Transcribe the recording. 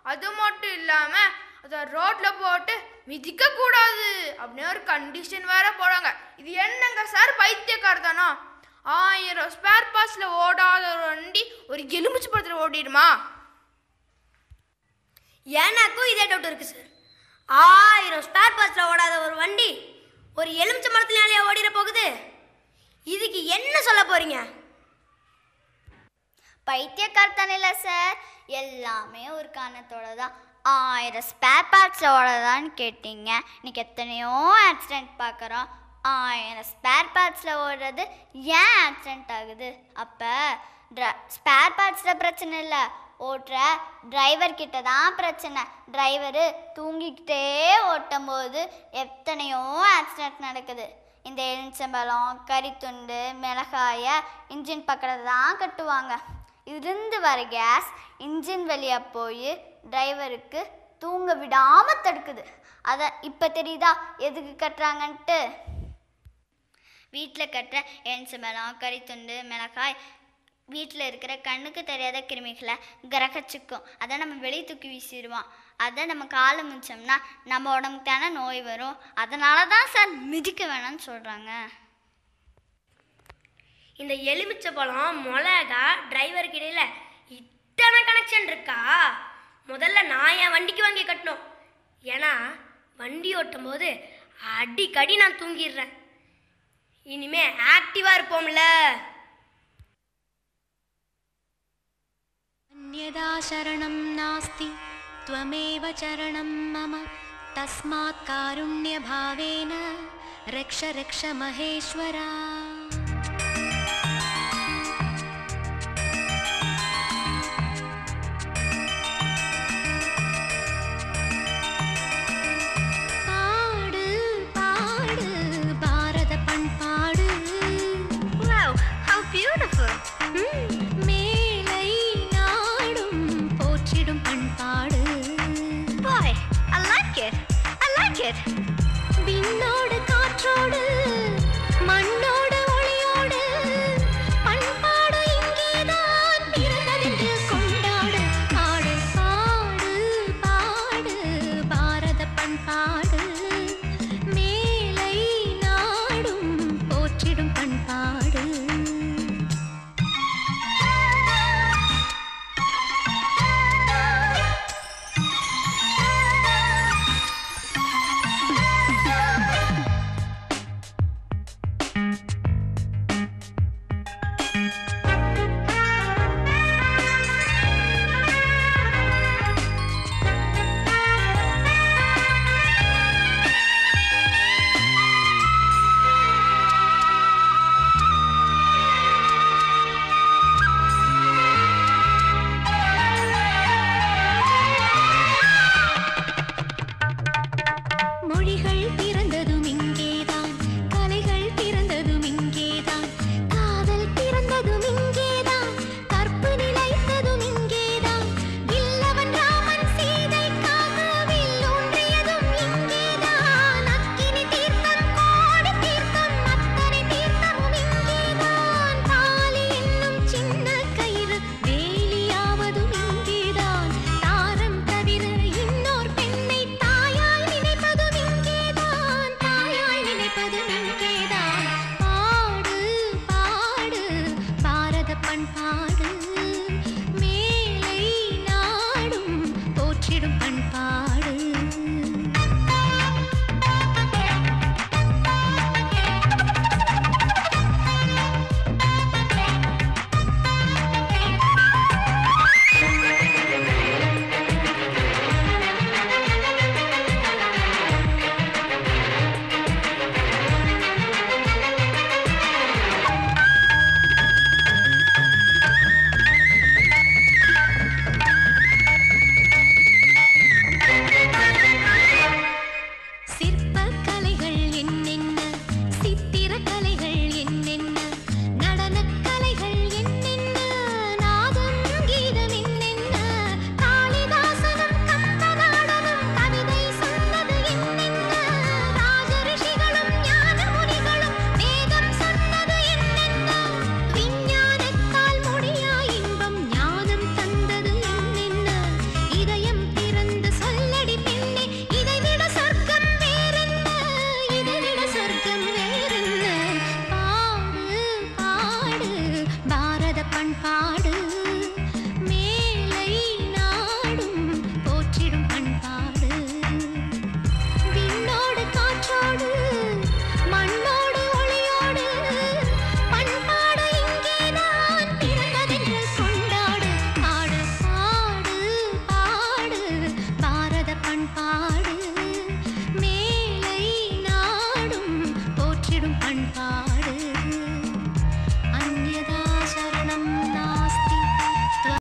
அது மட்டும் இல்லாம அதை ரோட்ல போட்டு மிதிக்க கூடாது அப்படின்னு ஒரு கண்டிஷன் வேற போறாங்க இது என்னங்க சார் பைத்தியக்காரதானா ஆயிரம் ஸ்பேர் பார்ட்ஸ்ல ஓடாத ஒரு வண்டி ஒரு எலுமிச்சு படத்துல ஓடிடுமா எனக்கும் இதே டவுட் இருக்கு சார் ஆயிரம் ஸ்பேர் பார்ட்ஸில் ஓடாத ஒரு வண்டி ஒரு எலுமிச்சை மரத்துனாலே ஓடிட போகுது இதுக்கு என்ன சொல்ல போறீங்க பைத்தியக்காரத்தனையில சார் எல்லாமே ஒரு காரணத்தோட தான் ஆயிரம் ஸ்பேர் பார்ட்ஸோட தான் கேட்டீங்க இன்னைக்கு எத்தனையோ ஆக்சிடென்ட் பார்க்குறோம் ஆயிரம் ஸ்பேர் பார்ட்ஸில் ஓடுறது ஏன் ஆக்சிடென்ட் ஆகுது அப்போ ஸ்பேர் பார்ட்ஸில் பிரச்சனை இல்லை ஓட்டுற டிரைவர் கிட்ட தான் பிரச்சனை டிரைவரு தூங்கிக்கிட்டே ஓட்டும் போது எத்தனையோ ஆக்சிடென்ட் நடக்குது இந்த எலுமிச்சம்பழம் கறித்துண்டு மிளகாய இன்ஜின் பக்கத்தில் தான் கட்டுவாங்க இருந்து வர கேஸ் இன்ஜின் வழியாக போய் டிரைவருக்கு தூங்க விடாமல் தடுக்குது அதை இப்போ தெரியுதா எதுக்கு கட்டுறாங்கன்ட்டு வீட்டில் கட்டுற எலுமிச்சம்பழம் கறித்துண்டு மிளகாய் வீட்டில் இருக்கிற கண்ணுக்கு தெரியாத கிருமிகளை கிரகச்சிக்கும் அதை நம்ம வெளியே தூக்கி வீசிடுவோம் அதை நம்ம காலை மிச்சோம்னா நம்ம உடம்புக்கு தானே நோய் வரும் அதனால தான் சார் மிதிக்க வேணாம்னு சொல்கிறாங்க இந்த எலுமிச்சை பழம் மிளகா டிரைவருக்கு இடையில இத்தனை கனெக்ஷன் இருக்கா முதல்ல நான் என் வண்டிக்கு வாங்கி கட்டணும் ஏன்னா வண்டி ஓட்டும் போது அடிக்கடி நான் தூங்கிடுறேன் இனிமே ஆக்டிவா இருப்போம்ல अन्यदा शरणं नास्ति त्वमेव चरणं मम तस्मात् कारुण्यभावेन रक्ष रक्ष महेश्वरा பாடு பாடு பாரத பண்பாடு Wow, how beautiful! மேலை நாடும் போற்றிடும் பண்பாடு Boy, I like it! I like it! விண்ணோடு காற்றோடு மண்ணோடு ஒளியோடு பண்பாடு இங்கேதான் பிறந்ததென்று கொண்டாடு பாடு பாடு பாடு பாரத பண்பாடு மேலை நாடும் போற்றிடும் பண்பாடு பாட